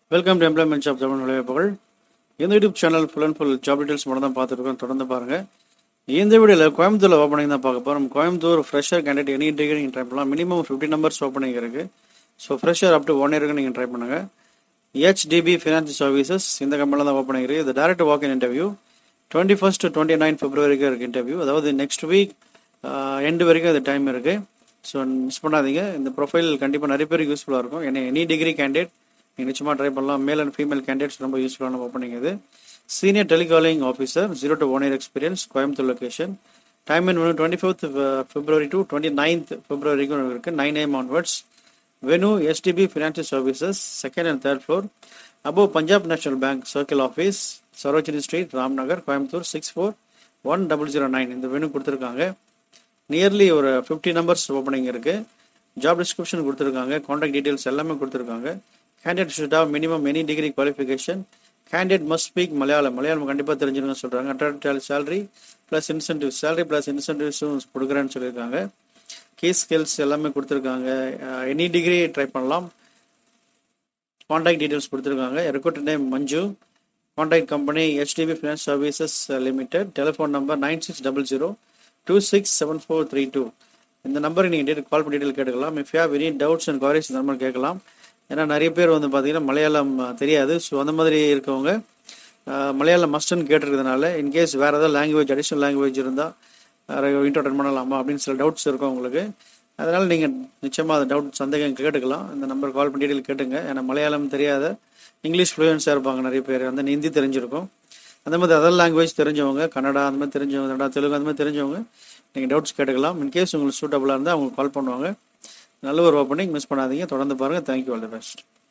welcome to employment job Tamil நுழைவாய்ப்புகள் இந்த YouTube channel full and full job details மட்டும் தான் பார்த்துருக்கோம் தொடர்ந்து பாருங்க இந்த வீடியோவில் கோயம்புத்தூரில் ஓப்பனிங் தான் பார்க்க போகிறோம் Coimbatore fresher candidate any degree நீங்கள் ட்ரை பண்ணலாம் மினிமம் ஃபிஃப்டி நம்பர்ஸ் ஓப்பனிங் இருக்குது so fresher up to one இயருக்கு நீங்கள் ட்ரை பண்ணுங்க ஹெச்டிபி ஃபினான்ஸ் சர்வீசஸ் இந்த கம்பெனியில் தான் ஓப்பனிங் இருக்குது இது direct walk in interview twenty first twenty nine பிப்ரவரிக்கு இருக்குது இன்டர்வியூ அதாவது நெக்ஸ்ட் வீக் எண்டு வரைக்கும் அது டைம் இருக்குது ஸோ மிஸ் பண்ணாதீங்க இந்த ப்ரொஃபைல் கண்டிப்பாக நிறைய பேருக்கு யூஸ்ஃபுல்லாக இருக்கும் ஏன்னா எனி டிகிரி கேண்டிடேட் நீங்கள் நிச்சயமாக ட்ரை பண்ணலாம் மேல் அண்ட் ஃபீமேல் கேண்டிடேட்ஸ் ரொம்ப யூஸ்ஃபுல்லான ஓப்பனிங் இது senior telecalling officer zero to one year experience Coimbatore location time in ஒன்று twenty fourth February to twenty ninth பிப்ரவரிக்கும் இருக்குது nine AM onwards venue STP financial services second and third floor above Punjab national bank circle office Sarojini street Ramnagar Coimbatore six four one double zero nine இந்த venue கொடுத்துருக்காங்க nearly ஒரு fifty numbers opening இருக்குது job description கொடுத்துருக்காங்க contact details எல்லாமே கொடுத்துருக்காங்க candidate should have minimum any degree qualification candidate must speak Malayalam Malayalam கண்டிப்பாக தெரிஞ்சிருங்க சொல்கிறாங்க attractive salary plus incentive salary plus இன்சென்டிவ்ஸும் கொடுக்குறேன்னு சொல்லியிருக்காங்க கீ ஸ்கில்ஸ் எல்லாமே கொடுத்துருக்காங்க எனி டிகிரி ட்ரை பண்ணலாம் காண்டாக்ட் டீட்டெயில்ஸ் கொடுத்துருக்காங்க recruiter name Manju contact company HDB finance services limited telephone number nine six double zero two six seven four three two இந்த நம்பருக்கு நீங்கள் டீட்டெயில் கால் பண்ணி டீட்டெயில் கேட்டுக்கலாம் if you any doubts and queries இந்த number கேட்கலாம் ஏன்னா நிறைய பேர் வந்து பார்த்தீங்கன்னா மலையாளம் தெரியாது ஸோ அந்த மாதிரி இருக்கவங்க மலையாளம் மஸ்ட்னு கேட்டிருக்கிறதுனால இன்கேஸ் வேறு ஏதாவது லாங்குவேஜ் அடிஷ்னல் லாங்குவேஜ் இருந்தால் இன்ட்ரோ அட்டன் பண்ணலாமா அப்படின்னு சில டவுட்ஸ் இருக்கும் உங்களுக்கு அதனால் நீங்கள் நிச்சயமாக அந்த டவுட் சந்தேகம் கேட்டுக்கலாம் இந்த நம்பர் கால் பண்ணி டீட்டெயில் கேட்டுங்க ஏன்னா மலையாளம் தெரியாத இங்கிலீஷ் ஃப்ளூயன்ஸாக இருப்பாங்க நிறைய பேர் வந்து ஹிந்தி தெரிஞ்சிருக்கும் அந்த மாதிரி அதர் லாங்குவேஜ் தெரிஞ்சவங்க கன்னடா அந்த மாதிரி தெரிஞ்சவங்க கன்னடா தெலுங்கு அந்த மாதிரி தெரிஞ்சவங்க நீங்கள் டவுட்ஸ் கேட்டுக்கலாம் இன்கேஸ் உங்களுக்கு சூட்டபுளாக இருந்தால் அவங்க கால் பண்ணுவாங்க நல்ல ஒரு ஓப்பனிங் மிஸ் பண்ணாதீங்க தொடர்ந்து பாருங்கள் தேங்க்யூ ஆல் தி பெஸ்ட்